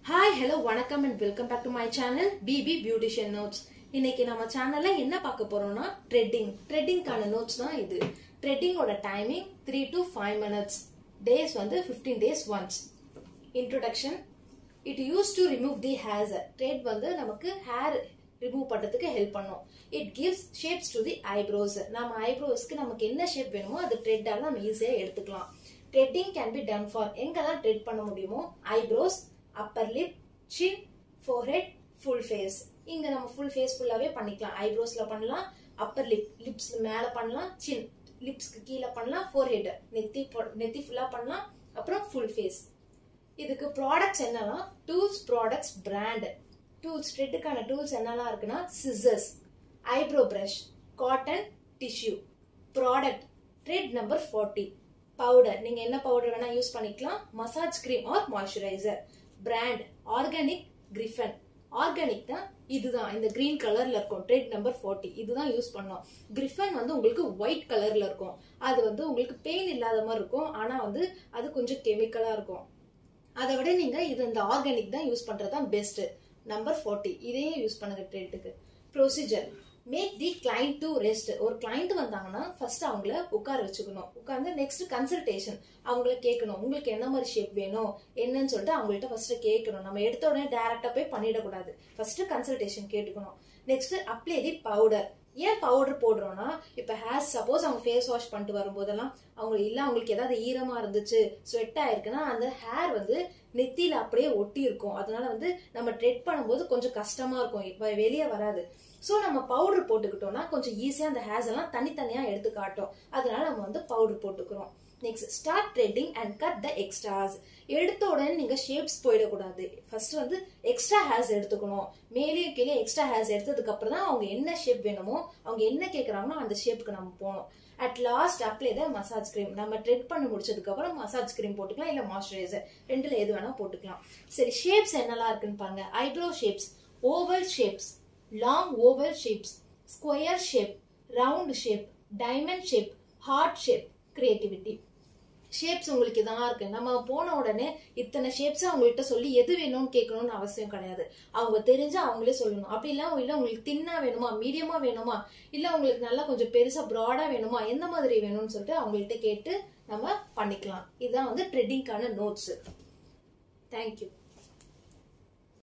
hi hello வணக்கம் and welcome back to my channel BB beautician notes இன்னைக்கு நம்ம சேனல்ல என்ன பார்க்க போறோம்னா த்ரெட்டிங் த்ரெட்டிங்கான நோட்ஸ் தான் இது த்ரெட்டிங்கோட timing three to five minutes days வந்து fifteen days once introduction it use to remove the hairs thread வந்து நமக்கு ஹேர் ரிமூவ் பண்றதுக்கு ஹெல்ப் பண்ணும் it gives shapes to the eyebrows நம்ம ஐப்ரோஸ்க்கு நமக்கு என்ன ஷேப் வேணுமோ அது த்ரெட்டால நம்ம ஈஸியா எடுத்துக்கலாம் threading can be done for எங்கெல்லாம் த்ரெட் பண்ண முடியுமோ eyebrows upper lip chin forehead full face இங்க நம்ம ஃபுல் ஃபேஸ் ஃபுல்லாவே பண்ணிக்கலாம் ஐப்ரோஸ்ல பண்ணலாம் அப்பர் லிப் லிப்ஸ் மேல பண்ணலாம் சின் லிப்ஸ்க்கு கீழே பண்ணலாம் ஃபோர்ஹெட் நெத்தி பொ- நெத்தி ஃபுல்லா பண்ணலாம் அப்புறம் ஃபுல் ஃபேஸ் இதுக்கு ப்ராடக்ட்ஸ் என்னன்னா டூல்ஸ் ப்ராடக்ட்ஸ் பிராண்ட் டூல்ஸ் த்ரெட்டுக்கான டூல்ஸ் என்னெல்லாம் இருக்குன்னா scissors eyebrow brush cotton tissue product thread number forty powder நீங்க என்ன பவுடர் வேணா யூஸ் பண்ணிக்கலாம் massage cream or moisturiser brand organic Griffin organic தான் இதுதான் இந்த கிரீன் கலர்ல இருக்கும் த்ரெட் நம்பர் ஃபார்ட்டி இதுதான் யூஸ் பண்ணோம் கிரிஃபன் வந்து உங்களுக்கு ஒயிட் கலர்ல இருக்கும் அது வந்து உங்களுக்கு பெயின் இல்லாத மாதிரி இருக்கும் ஆனா வந்து அது கொஞ்சம் கெமிக்கலா இருக்கும் அதை விட நீங்க இது இந்த ஆர்கானிக் தான் யூஸ் பண்றது தான் பெஸ்ட் நம்பர் ஃபார்ட்டி இதையே யூஸ் பண்ணுங்க ட்ரெட்டுக்கு procedure make the client to rest ஒரு கிளைண்ட் வந்தாங்கன்னா ஃபர்ஸ்ட் அவங்கள உட்கார வச்சுக்கணும் உட்கார்ந்து நெக்ஸ்ட் கன்சல்டேஷன் அவங்கள கேட்கணும் உங்களுக்கு என்ன மாதிரி ஷேப் வேணும் என்னன்னு சொல்லிட்டு அவங்கள்ட்ட ஃபர்ஸ்ட் கேட்கணும் நம்ம எடுத்த உடனே டேரக்டா போய் பண்ணிடக்கூடாது ஃபர்ஸ்ட் கன்சல்டேஷன் கேட்டுக்கணும் நெக்ஸ்ட் அப்ளை தி பவுடர் ஏன் பவுடர் போடுறோம்னா இப்ப ஹேர் சப்போஸ் அவங்க ஃபேஸ் வாஷ் பண்ணிட்டு வரும்போதெல்லாம் அவங்க இல்ல அவங்களுக்கு ஏதாவது ஈரமா இருந்துச்சு ஸ்வெட் ஆயிருக்குன்னா அந்த ஹேர் வந்து நெத்தியில அப்படியே ஒட்டி இருக்கும் அதனால வந்து நம்ம ட்ரெட் பண்ணும்போது கொஞ்சம் கஷ்டமா இருக்கும் இப்ப வெளியே வராது சோ நம்ம பவுடர் போட்டுக்கிட்டோம்னா கொஞ்சம் ஈஸியா அந்த ஹேர்ஸ் எல்லாம் தனித்தனியா எடுத்து காட்டும் அதனால நம்ம வந்து பவுடர் போட்டுக்கிறோம் next start threading and cut the extras எடுத்த உடனே நீங்க ஷேப்ஸ் போயிடக்கூடாது ஃபர்ஸ்ட் வந்து எக்ஸ்ட்ரா ஹேர்ஸ் எடுத்துக்கணும் மேலேயும் கீழே எக்ஸ்ட்ரா ஹேர்ஸ் எடுத்ததுக்கு அப்புறம் தான் அவங்க என்ன ஷேப் வேணுமோ அவங்க என்ன கேக்குறாங்களோ அந்த ஷேப்புக்கு நம்ம போகணும் at last apply the massage cream நம்ம ட்ரெட் பண்ணி முடிச்சதுக்கு அப்புறம் மசாஜ் கிரீம் போட்டுக்கலாம் இல்ல மாய்ஸ்சரைசர் ரெண்டுல எது வேணா போட்டுக்கலாம் சரி ஷேப்ஸ் என்னெல்லாம் இருக்குன்னு பாருங்க eyebrow shapes oval shapes long oval shapes square shape round shape diamond shape heart shape creativity shapes உங்களுக்கு இதான் இருக்கு நம்ம போன உடனே இத்தனை ஷேப்ஸ் அவங்கள்ட்ட சொல்லி எது வேணும்னு கேட்கணும்னு அவசியம் கிடையாது அவங்க தெரிஞ்சு அவங்களே சொல்லணும் அப்படி இல்ல இல்ல உங்களுக்கு தின்னா வேணுமா மீடியமா வேணுமா இல்ல உங்களுக்கு நல்லா கொஞ்சம் பெருசா ப்ராடா வேணுமா எந்த மாதிரி வேணும்னு சொல்லிட்டு அவங்கள்ட்ட கேட்டு நம்ம பண்ணிக்கலாம் இதுதான் வந்து ட்ரெட்டிங்கான நோட்ஸ் தேங்க்யூ